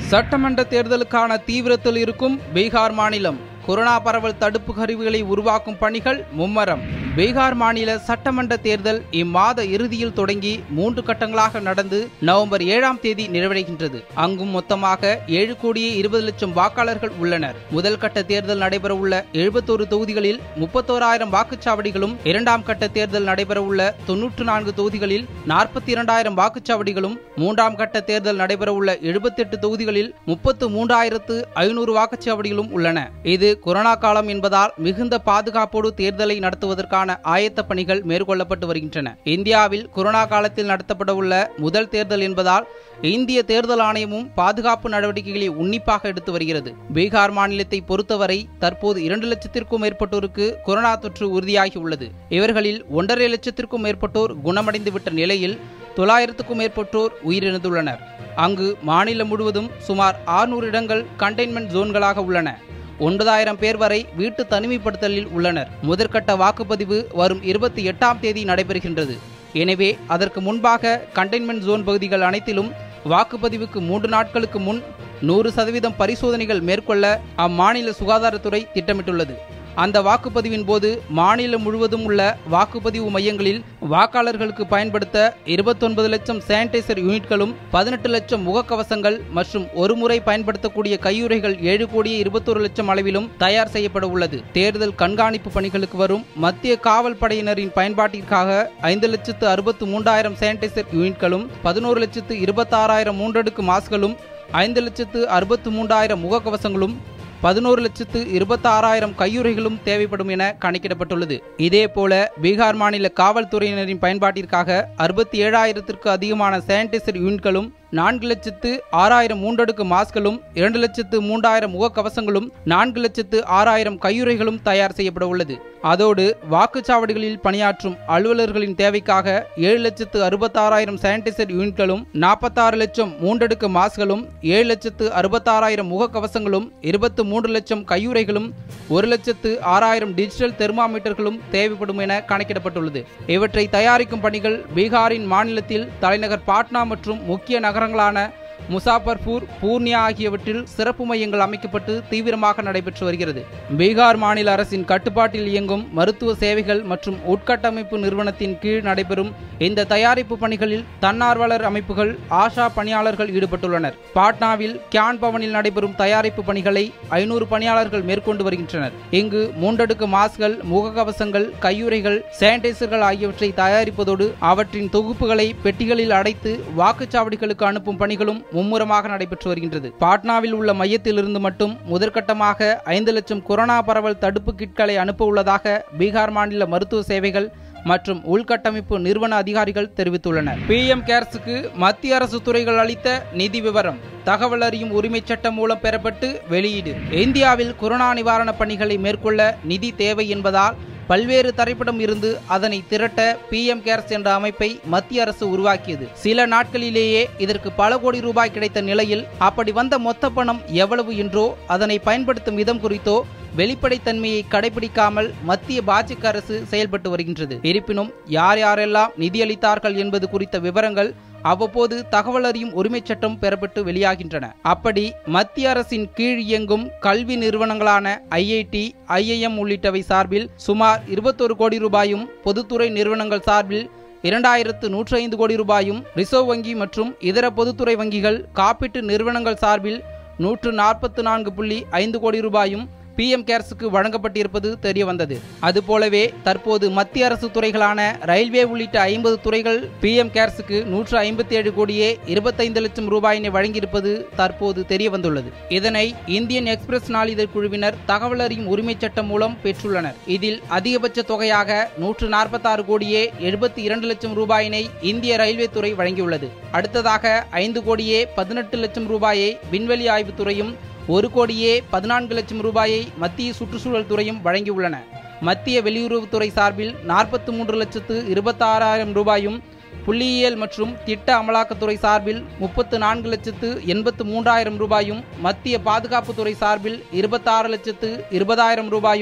சட்டமன்ற தேர்தலுக்கான தீவிரத்தில் இருக்கும் பீகார் மாநிலம் கொரோனா பரவல் தடுப்பு கருவிகளை உருவாக்கும் பணிகள் மும்மரம் பீகார் மாநில சட்டமன்ற தேர்தல் இம்மாத இறுதியில் தொடங்கி மூன்று கட்டங்களாக நடந்து நவம்பர் ஏழாம் தேதி நிறைவடைகின்றது அங்கும் மொத்தமாக ஏழு கோடியே இருபது லட்சம் வாக்காளர்கள் உள்ளனர் முதல் கட்ட தேர்தல் நடைபெறவுள்ள எழுபத்தோரு தொகுதிகளில் முப்பத்தோராயிரம் வாக்குச்சாவடிகளும் இரண்டாம் கட்ட தேர்தல் நடைபெறவுள்ள தொன்னூற்று நான்கு தொகுதிகளில் நாற்பத்தி இரண்டாயிரம் வாக்குச்சாவடிகளும் மூன்றாம் கட்ட தேர்தல் நடைபெறவுள்ள எழுபத்தெட்டு தொகுதிகளில் முப்பத்து மூன்றாயிரத்து ஐநூறு வாக்குச்சாவடிகளும் உள்ளன இது கொரோனா காலம் என்பதால் மிகுந்த பாதுகாப்போடு தேர்தலை நடத்துவதற்கான ஆயத்த பணிகள் மேற்கொள்ளப்பட்டு வருகின்றன இந்தியாவில் கொரோனா காலத்தில் நடத்தப்படவுள்ள முதல் தேர்தல் என்பதால் இந்திய தேர்தல் ஆணையமும் பாதுகாப்பு நடவடிக்கைகளை உன்னிப்பாக எடுத்து வருகிறது பீகார் மாநிலத்தை பொறுத்தவரை தற்போது இரண்டு லட்சத்திற்கும் மேற்பட்டோருக்கு கொரோனா தொற்று உறுதியாகி உள்ளது இவர்களில் ஒன்றரை லட்சத்திற்கும் மேற்பட்டோர் குணமடைந்துவிட்ட நிலையில் தொள்ளாயிரத்துக்கும் மேற்பட்டோர் உயிரிழந்துள்ளனர் அங்கு மாநிலம் முழுவதும் சுமார் ஆறுநூறு இடங்கள் கண்டெய்ன்மெண்ட் ஜோன்களாக உள்ளன ஒன்பதாயிரம் பேர் வரை வீட்டு தனிமைப்படுத்தலில் உள்ளனர் முதற்கட்ட வாக்குப்பதிவு வரும் இருபத்தி எட்டாம் தேதி நடைபெறுகின்றது எனவே அதற்கு முன்பாக கண்டெய்ன்மெண்ட் ஜோன் பகுதிகள் அனைத்திலும் வாக்குப்பதிவுக்கு மூன்று நாட்களுக்கு முன் நூறு சதவீதம் பரிசோதனைகள் மேற்கொள்ள அம்மாநில சுகாதாரத்துறை திட்டமிட்டுள்ளது அந்த வாக்குப்பதிவின் போது மாநிலம் முழுவதும் உள்ள வாக்குப்பதிவு மையங்களில் வாக்காளர்களுக்கு பயன்படுத்த இருபத்தொன்பது லட்சம் சானிடைசர் யூனிட்களும் பதினெட்டு லட்சம் முகக்கவசங்கள் மற்றும் ஒருமுறை பயன்படுத்தக்கூடிய கையுறைகள் ஏழு கோடியே இருபத்தொரு லட்சம் அளவிலும் தயார் செய்யப்பட உள்ளது தேர்தல் கண்காணிப்பு பணிகளுக்கு வரும் மத்திய காவல் படையினரின் பயன்பாட்டிற்காக ஐந்து லட்சத்து அறுபத்து மூன்றாயிரம் சானிடைசர் யூனிட்களும் பதினோரு லட்சத்து இருபத்தாறாயிரம் மூன்றடுக்கு மாஸ்களும் ஐந்து லட்சத்து அறுபத்து மூன்றாயிரம் முகக்கவசங்களும் பதினோரு லட்சத்து இருபத்தாறாயிரம் கையுறைகளும் தேவைப்படும் என கணக்கிடப்பட்டுள்ளது இதேபோல பீகார் மாநில காவல்துறையினரின் பயன்பாட்டிற்காக அறுபத்தி ஏழாயிரத்திற்கு அதிகமான சானிடைசர் யூனிட்களும் நான்கு லட்சத்து ஆறாயிரம் மூன்றடுக்கு மாஸ்களும் இரண்டு லட்சத்து மூன்றாயிரம் முகக்கவசங்களும் நான்கு லட்சத்து ஆறாயிரம் கையுறைகளும் தயார் செய்யப்பட உள்ளது அதோடு வாக்குச்சாவடிகளில் பணியாற்றும் அலுவலர்களின் தேவைக்காக ஏழு லட்சத்து அறுபத்தாறாயிரம் சானிடைசர் யூனிட்களும் நாற்பத்தாறு லட்சம் மூன்றடுக்கு மாஸ்களும் ஏழு லட்சத்து அறுபத்தாறாயிரம் முகக்கவசங்களும் இருபத்து மூன்று லட்சம் கையுறைகளும் ஒரு லட்சத்து ஆறாயிரம் டிஜிட்டல் தெர்மாமீட்டர்களும் தேவைப்படும் என கணக்கிடப்பட்டுள்ளது இவற்றை தயாரிக்கும் பணிகள் பீகாரின் மாநிலத்தில் தலைநகர் பாட்னா மற்றும் முக்கிய நகரங்களான முசாபர்பூர் பூர்ணியா ஆகியவற்றில் சிறப்பு மையங்கள் அமைக்கப்பட்டு தீவிரமாக நடைபெற்று வருகிறது பீகார் மாநில அரசின் கட்டுப்பாட்டில் இயங்கும் மருத்துவ சேவைகள் மற்றும் உட்கட்டமைப்பு நிறுவனத்தின் கீழ் நடைபெறும் இந்த தயாரிப்பு பணிகளில் தன்னார்வலர் அமைப்புகள் ஆஷா பணியாளர்கள் ஈடுபட்டுள்ளனர் பாட்னாவில் கியான் பவனில் நடைபெறும் தயாரிப்பு பணிகளை ஐநூறு பணியாளர்கள் மேற்கொண்டு வருகின்றனர் இங்கு மூன்றடுக்கு மாஸ்கள் முகக்கவசங்கள் கையுறைகள் சானிடைசர்கள் ஆகியவற்றை தயாரிப்பதோடு அவற்றின் தொகுப்புகளை பெட்டிகளில் அடைத்து வாக்குச்சாவடிகளுக்கு அனுப்பும் பணிகளும் மும்முரமாக நடைபெற்று வருகின்றது பாட்னாவில் உள்ள மையத்திலிருந்து மட்டும் முதற்கட்டமாக ஐந்து லட்சம் கொரோனா பரவல் தடுப்பு கிட்களை அனுப்ப உள்ளதாக பீகார் மாநில மருத்துவ சேவைகள் மற்றும் உள்கட்டமைப்பு நிறுவன அதிகாரிகள் தெரிவித்துள்ளனர் பிஎம் கேர்ஸுக்கு மத்திய அரசு துறைகள் அளித்த நிதி விவரம் தகவல் அறியும் உரிமை சட்டம் மூலம் பெறப்பட்டு வெளியீடு இந்தியாவில் கொரோனா நிவாரணப் பணிகளை மேற்கொள்ள நிதி தேவை என்பதால் பல்வேறு தரைப்படம் இருந்து அதனை திரட்ட பிஎம் கேர்ஸ் என்ற அமைப்பை மத்திய அரசு உருவாக்கியது சில நாட்களிலேயே இதற்கு பல கோடி ரூபாய் கிடைத்த நிலையில் அப்படி வந்த மொத்த பணம் எவ்வளவு என்றோ அதனை பயன்படுத்தும் விதம் குறித்தோ வெளிப்படைத்தன்மையை கடைபிடிக்காமல் மத்திய பாஜக அரசு செயல்பட்டு வருகின்றது இருப்பினும் யார் யாரெல்லாம் நிதியளித்தார்கள் என்பது குறித்த விவரங்கள் அவ்வப்போது தகவல் அறியும் உரிமை சட்டம் பெறப்பட்டு வெளியாகின்றன அப்படி மத்திய அரசின் கீழ் இயங்கும் கல்வி நிறுவனங்களான ஐஐடி ஐஐஎம் உள்ளிட்டவை சார்பில் சுமார் இருபத்தொரு கோடி ரூபாயும் பொதுத்துறை நிறுவனங்கள் சார்பில் இரண்டாயிரத்து நூற்றி ஐந்து கோடி ரூபாயும் ரிசர்வ் வங்கி மற்றும் இதர பொதுத்துறை வங்கிகள் காப்பீட்டு நிறுவனங்கள் சார்பில் நூற்று நாற்பத்து நான்கு புள்ளி ஐந்து கோடி ரூபாயும் பிஎம் கேர்ஸுக்கு வழங்கப்பட்டிருப்பது தெரிய வந்தது அதுபோலவே தற்போது மத்திய அரசு துறைகளான ரயில்வே உள்ளிட்ட ஐம்பது துறைகள் பிஎம் கேர்ஸுக்கு நூற்று ஐம்பத்தி ஏழு கோடியே இருபத்தைந்து லட்சம் ரூபாயினை வழங்கியிருப்பது தற்போது தெரிய வந்துள்ளது இதனை இந்தியன் எக்ஸ்பிரஸ் நாளிதழ் குழுவினர் தகவல் அறியும் உரிமை சட்டம் மூலம் பெற்றுள்ளனர் இதில் அதிகபட்ச தொகையாக நூற்று நாற்பத்தாறு கோடியே எழுபத்தி இரண்டு லட்சம் ரூபாயினை இந்திய ரயில்வே துறை வழங்கியுள்ளது அடுத்ததாக ஐந்து கோடியே பதினெட்டு லட்சம் ரூபாயை விண்வெளி ஆய்வுத்துறையும் ஒரு கோடியே பதினான்கு லட்சம் ரூபாயை மத்திய சுற்றுச்சூழல் துறையும் வழங்கியுள்ளன மத்திய வெளியுறவுத்துறை சார்பில் நாற்பத்தி மூன்று லட்சத்து இருபத்தாறாயிரம் ரூபாயும் புள்ளியியல் மற்றும் திட்ட அமலாக்கத்துறை சார்பில் முப்பத்து நான்கு லட்சத்து எண்பத்து மூன்றாயிரம் ரூபாயும் மத்திய பாதுகாப்புத்துறை சார்பில் இருபத்தாறு லட்சத்து இருபதாயிரம் ரூபாயும்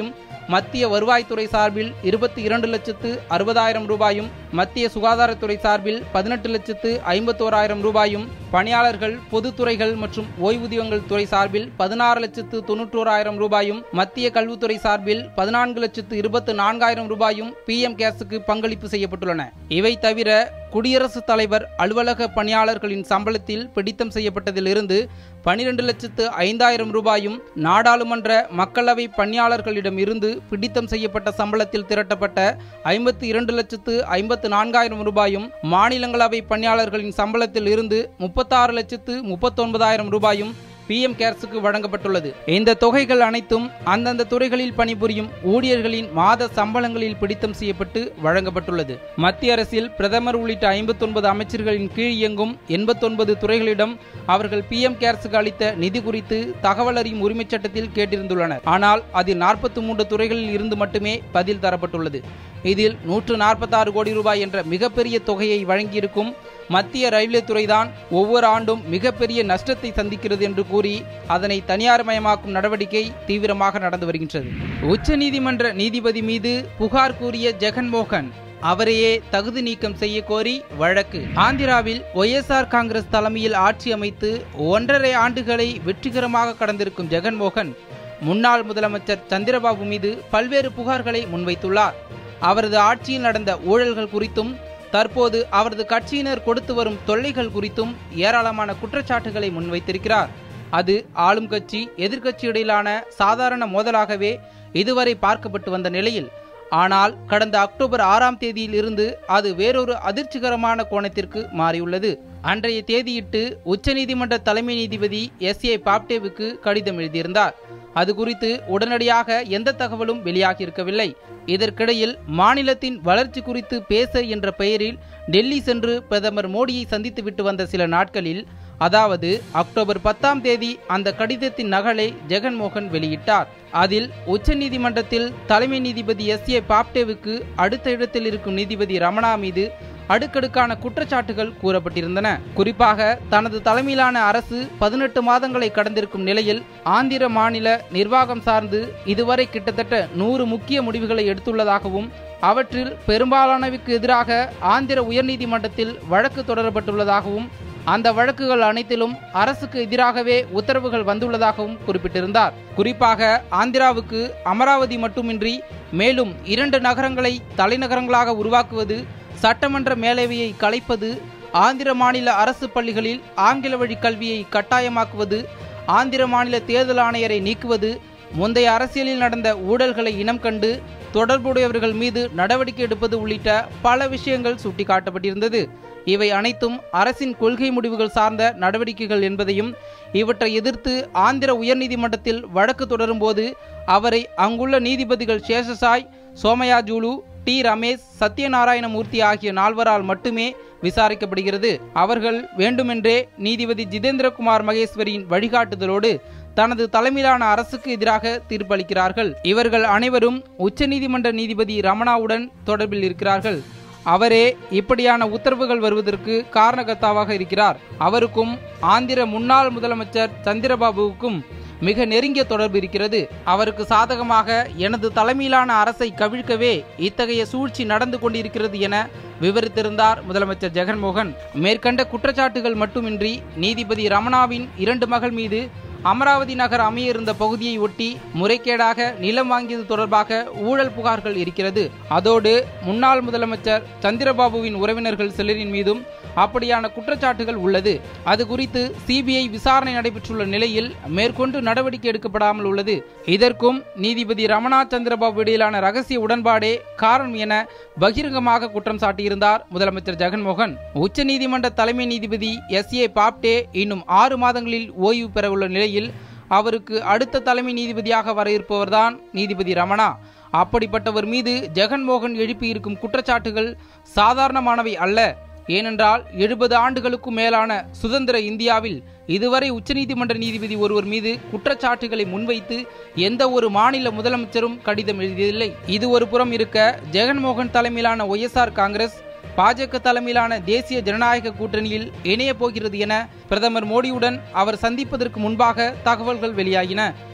மத்திய வருவாய்த்துறை சார்பில் இருபத்தி இரண்டு லட்சத்து அறுபதாயிரம் ரூபாயும் மத்திய சுகாதாரத்துறை சார்பில் பதினெட்டு லட்சத்து ஐம்பத்தோராயிரம் ரூபாயும் பணியாளர்கள் பொதுத்துறைகள் மற்றும் ஓய்வூதியங்கள் துறை சார்பில் பதினாறு லட்சத்து தொன்னூற்றோராயிரம் ரூபாயும் மத்திய கல்வித்துறை சார்பில் பதினான்கு லட்சத்து இருபத்து நான்காயிரம் ரூபாயும் பிஎம் கேஸுக்கு பங்களிப்பு செய்யப்பட்டுள்ளன இவை தவிர குடியரசுத் தலைவர் அலுவலக பணியாளர்களின் சம்பளத்தில் பிடித்தம் செய்யப்பட்டதிலிருந்து பனிரெண்டு லட்சத்து ஐந்தாயிரம் ரூபாயும் நாடாளுமன்ற மக்களவை பணியாளர்களிடம் இருந்து பிடித்தம் செய்யப்பட்ட சம்பளத்தில் திரட்டப்பட்ட ஐம்பத்தி இரண்டு லட்சத்து ஐம்பத்து நான்காயிரம் ரூபாயும் மாநிலங்களவை பணியாளர்களின் சம்பளத்தில் இருந்து முப்பத்தாறு லட்சத்து முப்பத்தொன்பதாயிரம் ரூபாயும் பிஎம் கேர்ஸுக்கு வழங்கப்பட்டுள்ளது இந்த தொகைகள் அனைத்தும் அந்தந்த துறைகளில் பணிபுரியும் ஊழியர்களின் மாத சம்பளங்களில் பிடித்தம் செய்யப்பட்டு வழங்கப்பட்டுள்ளது மத்திய அரசில் பிரதமர் உள்ளிட்ட ஐம்பத்தொன்பது அமைச்சர்களின் கீழ் இயங்கும் எண்பத்தொன்பது துறைகளிடம் அவர்கள் பிஎம் கேர்ஸுக்கு அளித்த நிதி குறித்து தகவல் அறியும் உரிமைச் சட்டத்தில் கேட்டிருந்துள்ளனர் ஆனால் அதில் நாற்பத்தி மூன்று துறைகளில் இருந்து மட்டுமே பதில் தரப்பட்டுள்ளது இதில் நூற்று நாற்பத்தாறு கோடி ரூபாய் என்ற மிகப்பெரிய தொகையை வழங்கியிருக்கும் மத்திய ரயில்வே துறைதான் ஒவ்வொரு ஆண்டும் மிகப்பெரிய நஷ்டத்தை சந்திக்கிறது என்று கூறி அதனை தனியார்மயமாக்கும் நடவடிக்கை தீவிரமாக நடந்து வருகின்றது உச்சநீதிமன்ற நீதிபதி மீது புகார் கூறிய ஜெகன்மோகன் அவரையே தகுதி நீக்கம் செய்ய கோரி வழக்கு ஆந்திராவில் ஒய்எஸ்ஆர் காங்கிரஸ் தலைமையில் ஆட்சி அமைத்து ஒன்றரை ஆண்டுகளை வெற்றிகரமாக கடந்திருக்கும் ஜெகன்மோகன் முன்னாள் முதலமைச்சர் சந்திரபாபு மீது பல்வேறு புகார்களை முன்வைத்துள்ளார் அவரது ஆட்சியில் நடந்த ஊழல்கள் குறித்தும் தற்போது அவரது கட்சியினர் கொடுத்து வரும் தொல்லைகள் குறித்தும் ஏராளமான குற்றச்சாட்டுகளை முன்வைத்திருக்கிறார் அது ஆளும் கட்சி எதிர்க்கட்சி இடையிலான சாதாரண மோதலாகவே இதுவரை பார்க்கப்பட்டு வந்த நிலையில் ஆனால் கடந்த அக்டோபர் ஆறாம் தேதியில் இருந்து அது வேறொரு அதிர்ச்சிகரமான கோணத்திற்கு மாறியுள்ளது அன்றைய தேதியிட்டு உச்சநீதிமன்ற தலைமை நீதிபதி எஸ் ஏ பாப்டேவுக்கு கடிதம் எழுதியிருந்தார் அது குறித்து உடனடியாக எந்த தகவலும் வெளியாகியிருக்கவில்லை இதற்கிடையில் மாநிலத்தின் வளர்ச்சி குறித்து பேச என்ற பெயரில் டெல்லி சென்று பிரதமர் மோடியை சந்தித்துவிட்டு வந்த சில நாட்களில் அதாவது அக்டோபர் பத்தாம் தேதி அந்த கடிதத்தின் நகலை ஜெகன்மோகன் வெளியிட்டார் அதில் உச்சநீதிமன்றத்தில் தலைமை நீதிபதி எஸ் ஏ பாப்டேவுக்கு அடுத்த இடத்தில் இருக்கும் நீதிபதி ரமணா மீது அடுக்கடுக்கான குற்றச்சாட்டுகள் கூறப்பட்டிருந்தன குறிப்பாக தனது தலைமையிலான அரசு பதினெட்டு மாதங்களை கடந்திருக்கும் நிலையில் ஆந்திர மாநில நிர்வாகம் சார்ந்து இதுவரை கிட்டத்தட்ட நூறு முக்கிய முடிவுகளை எடுத்துள்ளதாகவும் அவற்றில் பெரும்பாலானவைக்கு எதிராக ஆந்திர உயர்நீதிமன்றத்தில் வழக்கு தொடரப்பட்டுள்ளதாகவும் அந்த வழக்குகள் அனைத்திலும் அரசுக்கு எதிராகவே உத்தரவுகள் வந்துள்ளதாகவும் குறிப்பிட்டிருந்தார் குறிப்பாக ஆந்திராவுக்கு அமராவதி மட்டுமின்றி மேலும் இரண்டு நகரங்களை தலைநகரங்களாக உருவாக்குவது சட்டமன்ற மேலவையை கலைப்பது ஆந்திர மாநில அரசு பள்ளிகளில் ஆங்கில வழி கல்வியை கட்டாயமாக்குவது ஆந்திர மாநில தேர்தல் ஆணையரை நீக்குவது முந்தைய அரசியலில் நடந்த ஊழல்களை இனம் கண்டு தொடர்புடையவர்கள் மீது நடவடிக்கை எடுப்பது உள்ளிட்ட பல விஷயங்கள் சுட்டிக்காட்டப்பட்டிருந்தது இவை அனைத்தும் அரசின் கொள்கை முடிவுகள் சார்ந்த நடவடிக்கைகள் என்பதையும் இவற்றை எதிர்த்து ஆந்திர உயர்நீதிமன்றத்தில் வழக்கு தொடரும்போது அவரை அங்குள்ள நீதிபதிகள் சேஷசாய் சோமயாஜுலு டி ரமேஷ் சத்யநாராயணமூர்த்தி ஆகிய நால்வரால் மட்டுமே விசாரிக்கப்படுகிறது அவர்கள் வேண்டுமென்றே நீதிபதி ஜிதேந்திரகுமார் மகேஸ்வரியின் வழிகாட்டுதலோடு தனது தலைமையிலான அரசுக்கு எதிராக தீர்ப்பளிக்கிறார்கள் இவர்கள் அனைவரும் உச்சநீதிமன்ற நீதிபதி ரமணாவுடன் தொடர்பில் இருக்கிறார்கள் அவரே இப்படியான உத்தரவுகள் வருவதற்கு காரணகர்த்தாவாக இருக்கிறார் அவருக்கும் ஆந்திர முன்னாள் முதலமைச்சர் சந்திரபாபுவுக்கும் மிக நெருங்கிய தொடர்பு இருக்கிறது அவருக்கு சாதகமாக எனது தலைமையிலான அரசை கவிழ்க்கவே இத்தகைய சூழ்ச்சி நடந்து கொண்டிருக்கிறது என விவரித்திருந்தார் முதலமைச்சர் ஜெகன்மோகன் மேற்கண்ட குற்றச்சாட்டுகள் மட்டுமின்றி நீதிபதி ரமணாவின் இரண்டு மகள் மீது அமராவதி நகர் அமைய இருந்த பகுதியை ஒட்டி முறைகேடாக நிலம் வாங்கியது தொடர்பாக ஊழல் புகார்கள் இருக்கிறது அதோடு முன்னாள் முதலமைச்சர் சந்திரபாபுவின் உறவினர்கள் சிலரின் மீதும் அப்படியான குற்றச்சாட்டுகள் உள்ளது அது குறித்து சிபிஐ விசாரணை நடைபெற்றுள்ள நிலையில் மேற்கொண்டு நடவடிக்கை எடுக்கப்படாமல் உள்ளது இதற்கும் நீதிபதி ரமணா சந்திரபாபு இடையிலான ரகசிய உடன்பாடே காரணம் என பகிரங்கமாக குற்றம் சாட்டியிருந்தார் முதலமைச்சர் ஜெகன்மோகன் உச்சநீதிமன்ற தலைமை நீதிபதி எஸ் ஏ பாப்டே இன்னும் ஆறு மாதங்களில் ஓய்வு பெறவுள்ள நிலையில் அவருக்கு அடுத்த தலைமை நீதிபதியாக வர இருப்பவர்தான் நீதிபதி ரமணா அப்படிப்பட்டவர் மீது ஜெகன்மோகன் எழுப்பியிருக்கும் குற்றச்சாட்டுகள் சாதாரணமானவை அல்ல ஏனென்றால் எழுபது ஆண்டுகளுக்கும் மேலான சுதந்திர இந்தியாவில் இதுவரை உச்சநீதிமன்ற நீதிபதி ஒருவர் மீது குற்றச்சாட்டுகளை முன்வைத்து எந்த ஒரு மாநில முதலமைச்சரும் கடிதம் எழுதியதில்லை இது ஒரு புறம் இருக்க ஜெகன்மோகன் தலைமையிலான ஒய்எஸ்ஆர் காங்கிரஸ் பாஜக தலைமையிலான தேசிய ஜனநாயக கூட்டணியில் இணைய போகிறது என பிரதமர் மோடியுடன் அவர் சந்திப்பதற்கு முன்பாக தகவல்கள் வெளியாகின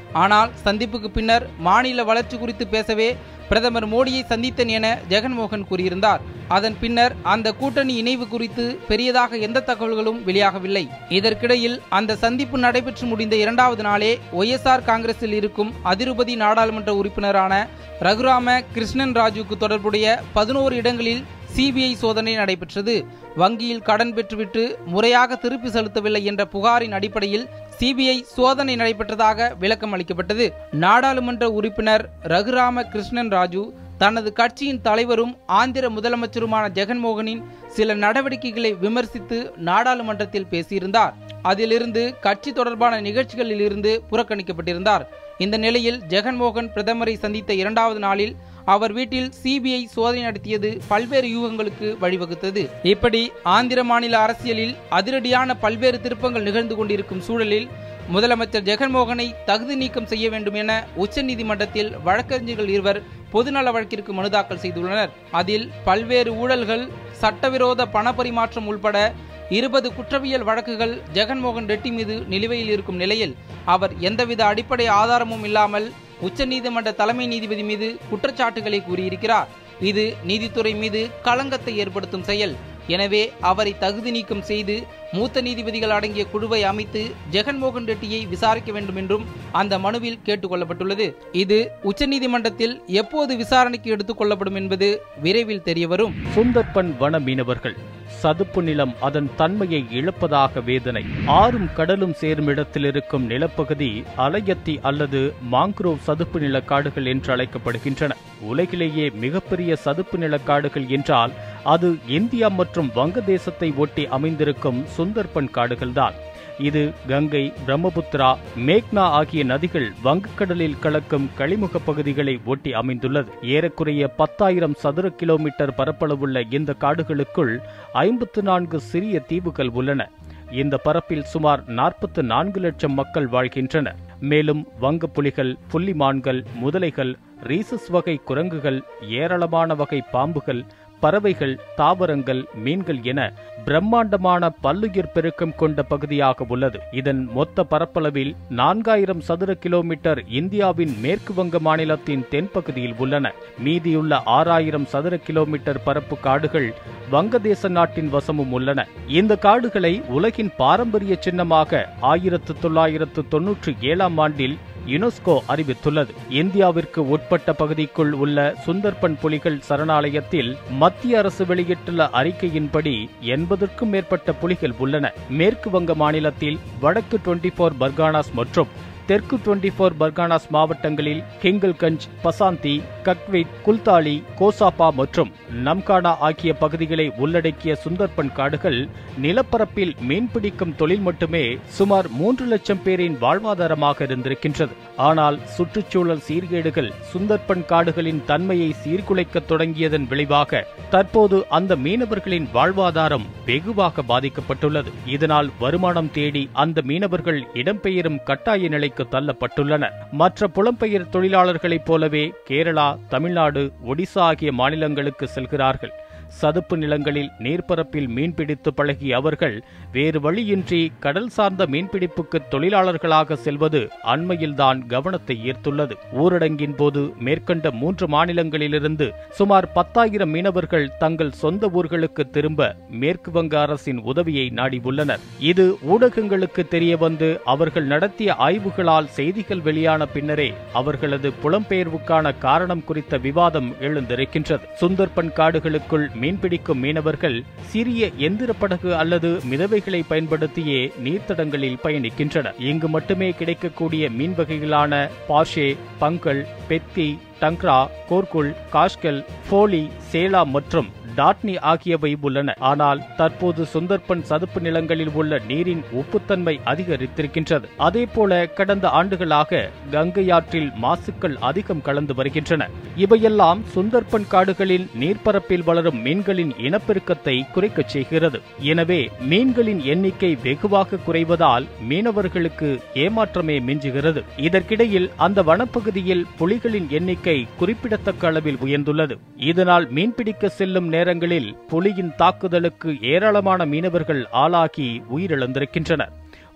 ஆனால் சந்திப்புக்கு பின்னர் மாநில வளர்ச்சி குறித்து பேசவே பிரதமர் மோடியை சந்தித்தேன் என ஜெகன்மோகன் கூறியிருந்தார் அதன் பின்னர் அந்த கூட்டணி இணைவு குறித்து பெரியதாக எந்த தகவல்களும் வெளியாகவில்லை இதற்கிடையில் அந்த சந்திப்பு நடைபெற்று முடிந்த இரண்டாவது நாளே ஒய்எஸ்ஆர் காங்கிரஸில் இருக்கும் அதிருபதி நாடாளுமன்ற உறுப்பினரான ரகுராம கிருஷ்ணன் ராஜுக்கு தொடர்புடைய பதினோரு இடங்களில் சிபிஐ சோதனை நடைபெற்றது வங்கியில் கடன் பெற்றுவிட்டு முறையாக திருப்பி செலுத்தவில்லை என்ற புகாரின் அடிப்படையில் சிபிஐ சோதனை நடைபெற்றதாக விளக்கம் அளிக்கப்பட்டது நாடாளுமன்ற உறுப்பினர் ரகுராம கிருஷ்ணன் ராஜு தனது கட்சியின் தலைவரும் ஆந்திர முதலமைச்சருமான ஜெகன்மோகனின் சில நடவடிக்கைகளை விமர்சித்து நாடாளுமன்றத்தில் பேசியிருந்தார் அதிலிருந்து கட்சி தொடர்பான நிகழ்ச்சிகளில் இருந்து புறக்கணிக்கப்பட்டிருந்தார் இந்த நிலையில் ஜெகன்மோகன் பிரதமரை சந்தித்த இரண்டாவது நாளில் அவர் வீட்டில் சிபிஐ சோதனை நடத்தியது பல்வேறு யூகங்களுக்கு வழிவகுத்தது இப்படி ஆந்திர மாநில அரசியலில் அதிரடியான பல்வேறு திருப்பங்கள் நிகழ்ந்து கொண்டிருக்கும் சூழலில் முதலமைச்சர் ஜெகன்மோகனை தகுதி நீக்கம் செய்ய வேண்டும் என உச்சநீதிமன்றத்தில் வழக்கறிஞர்கள் இருவர் பொதுநல வழக்கிற்கு மனு தாக்கல் செய்துள்ளனர் அதில் பல்வேறு ஊழல்கள் சட்டவிரோத பணப்பரிமாற்றம் உள்பட இருபது குற்றவியல் வழக்குகள் ஜெகன்மோகன் ரெட்டி மீது நிலுவையில் இருக்கும் நிலையில் அவர் எந்தவித அடிப்படை ஆதாரமும் இல்லாமல் உச்சநீதிமன்ற தலைமை நீதிபதி மீது குற்றச்சாட்டுகளை கூறியிருக்கிறார் இது நீதித்துறை மீது களங்கத்தை ஏற்படுத்தும் செயல் எனவே அவரை தகுதி நீக்கம் செய்து மூத்த நீதிபதிகள் அடங்கிய குழுவை அமைத்து ஜெகன்மோகன் ரெட்டியை விசாரிக்க வேண்டும் என்றும் அந்த மனுவில் கேட்டுக்கொள்ளப்பட்டுள்ளது இது உச்சநீதிமன்றத்தில் எப்போது விசாரணைக்கு எடுத்துக் கொள்ளப்படும் என்பது விரைவில் தெரியவரும் சுந்தர்பன் வன மீனவர்கள் சதுப்பு நிலம் அதன் தன்மையை இழப்பதாக வேதனை ஆறும் கடலும் சேரும் இடத்தில் இருக்கும் நிலப்பகுதி அலையத்தி அல்லது மாங்க்ரோவ் சதுப்பு நில காடுகள் என்று அழைக்கப்படுகின்றன உலகிலேயே மிகப்பெரிய சதுப்பு நில காடுகள் என்றால் அது இந்தியா மற்றும் வங்கதேசத்தை ஒட்டி அமைந்திருக்கும் சுந்தர்பன் காடுகள்தான் இது கங்கை பிரம்மபுத்திரா மேக்னா ஆகிய நதிகள் வங்கக்கடலில் கலக்கும் கழிமுக பகுதிகளை ஒட்டி அமைந்துள்ளது ஏறக்குறைய பத்தாயிரம் சதுர கிலோமீட்டர் பரப்பளவுள்ள இந்த காடுகளுக்குள் ஐம்பத்து நான்கு சிறிய தீவுகள் உள்ளன இந்த பரப்பில் சுமார் நாற்பத்து நான்கு லட்சம் மக்கள் வாழ்கின்றனர் மேலும் வங்க புலிகள் புள்ளிமான்கள் முதலைகள் ரீசஸ் வகை குரங்குகள் ஏராளமான வகை பாம்புகள் பறவைகள் தாவரங்கள் மீன்கள் என பிரம்மாண்டமான பல்லுயிர் பெருக்கம் கொண்ட பகுதியாக உள்ளது இதன் மொத்த பரப்பளவில் நான்காயிரம் சதுர கிலோமீட்டர் இந்தியாவின் மேற்கு வங்க மாநிலத்தின் தென்பகுதியில் உள்ளன மீதியுள்ள ஆறாயிரம் சதுர கிலோமீட்டர் பரப்பு காடுகள் வங்கதேச நாட்டின் வசமும் உள்ளன இந்த காடுகளை உலகின் பாரம்பரிய சின்னமாக ஆயிரத்து தொள்ளாயிரத்து தொன்னூற்றி ஏழாம் ஆண்டில் யுனெஸ்கோ அறிவித்துள்ளது இந்தியாவிற்கு உட்பட்ட பகுதிக்குள் உள்ள சுந்தர்பன் புலிகள் சரணாலயத்தில் மத்திய அரசு வெளியிட்டுள்ள அறிக்கையின்படி எண்பதுக்கும் மேற்பட்ட புலிகள் உள்ளன மேற்கு வங்க மாநிலத்தில் வடக்கு டுவெண்டி போர் பர்கானாஸ் மற்றும் தெற்கு டுவெண்டி போர் பர்கானாஸ் மாவட்டங்களில் கிங்கல்கஞ்ச் பசாந்தி கக்விட் குல்தாலி கோசாப்பா மற்றும் நம்கானா ஆகிய பகுதிகளை உள்ளடக்கிய சுந்தர்பன் காடுகள் நிலப்பரப்பில் மீன்பிடிக்கும் தொழில் மட்டுமே சுமார் மூன்று லட்சம் பேரின் வாழ்வாதாரமாக இருந்திருக்கின்றது ஆனால் சுற்றுச்சூழல் சீர்கேடுகள் சுந்தர்பன் காடுகளின் தன்மையை சீர்குலைக்க தொடங்கியதன் விளைவாக தற்போது அந்த மீனவர்களின் வாழ்வாதாரம் வெகுவாக பாதிக்கப்பட்டுள்ளது இதனால் வருமானம் தேடி அந்த மீனவர்கள் இடம்பெயரும் கட்டாய நிலைக்கு தள்ளப்பட்டுள்ளனர் மற்ற புலம்பெயர் தொழிலாளர்களைப் போலவே கேரளா தமிழ்நாடு ஒடிசா ஆகிய மாநிலங்களுக்கு செல்கிறார்கள் சதுப்பு நிலங்களில் நீர்ப்பரப்பில் மீன்பிடித்து பழகிய அவர்கள் வேறு வழியின்றி கடல் சார்ந்த மீன்பிடிப்புக்கு தொழிலாளர்களாக செல்வது அண்மையில்தான் கவனத்தை ஈர்த்துள்ளது ஊரடங்கின் போது மேற்கண்ட மூன்று மாநிலங்களிலிருந்து சுமார் பத்தாயிரம் மீனவர்கள் தங்கள் சொந்த ஊர்களுக்கு திரும்ப மேற்கு வங்க அரசின் உதவியை நாடியுள்ளனர் இது ஊடகங்களுக்கு தெரிய வந்து அவர்கள் நடத்திய ஆய்வுகளால் செய்திகள் வெளியான பின்னரே அவர்களது புலம்பெயர்வுக்கான காரணம் குறித்த விவாதம் எழுந்திருக்கின்றது சுந்தர்பன் காடுகளுக்குள் மீன்பிடிக்கும் மீனவர்கள் சிறிய எந்திர படகு அல்லது மிதவைகளை பயன்படுத்தியே நீர்த்தடங்களில் பயணிக்கின்றனர் இங்கு மட்டுமே கிடைக்கக்கூடிய மீன் வகைகளான பாஷே பங்கல் பெத்தி டங்க்ரா கோர்குல் காஷ்கல் போலி சேலா மற்றும் டாட்னி ஆகியவை உள்ளன ஆனால் தற்போது சுந்தர்பன் சதுப்பு நிலங்களில் உள்ள நீரின் உப்புத்தன்மை அதிகரித்திருக்கின்றது அதேபோல கடந்த ஆண்டுகளாக கங்கை ஆற்றில் மாசுக்கள் அதிகம் கலந்து வருகின்றன இவையெல்லாம் சுந்தர்பன் காடுகளின் நீர்ப்பரப்பில் வளரும் மீன்களின் இனப்பெருக்கத்தை குறைக்கச் செய்கிறது எனவே மீன்களின் எண்ணிக்கை வெகுவாக குறைவதால் மீனவர்களுக்கு ஏமாற்றமே மிஞ்சுகிறது இதற்கிடையில் அந்த வனப்பகுதியில் புலிகளின் எண்ணிக்கை குறிப்பிடத்தக்க அளவில் உயர்ந்துள்ளது இதனால் மீன்பிடிக்க செல்லும் நேரங்களில் புலியின் தாக்குதலுக்கு ஏராளமான மீனவர்கள் ஆளாகி உயிரிழந்திருக்கின்றனர்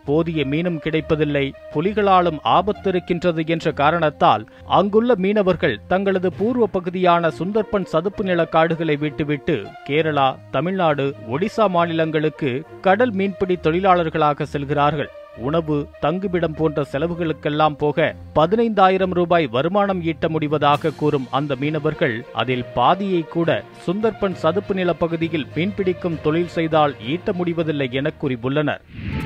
போதிய மீனும் கிடைப்பதில்லை புலிகளாலும் ஆபத்திருக்கின்றது என்ற காரணத்தால் அங்குள்ள மீனவர்கள் தங்களது பூர்வ பகுதியான சுந்தர்பன் சதுப்பு நில காடுகளை விட்டுவிட்டு கேரளா தமிழ்நாடு ஒடிசா மாநிலங்களுக்கு கடல் மீன்பிடி தொழிலாளர்களாக செல்கிறார்கள் உணவு தங்குமிடம் போன்ற செலவுகளுக்கெல்லாம் போக பதினைந்தாயிரம் ரூபாய் வருமானம் ஈட்ட முடிவதாக கூறும் அந்த மீனவர்கள் அதில் பாதியை கூட சுந்தர்பன் சதுப்பு நில பகுதியில் மீன்பிடிக்கும் தொழில் செய்தால் ஈட்ட முடிவதில்லை என கூறியுள்ளனர்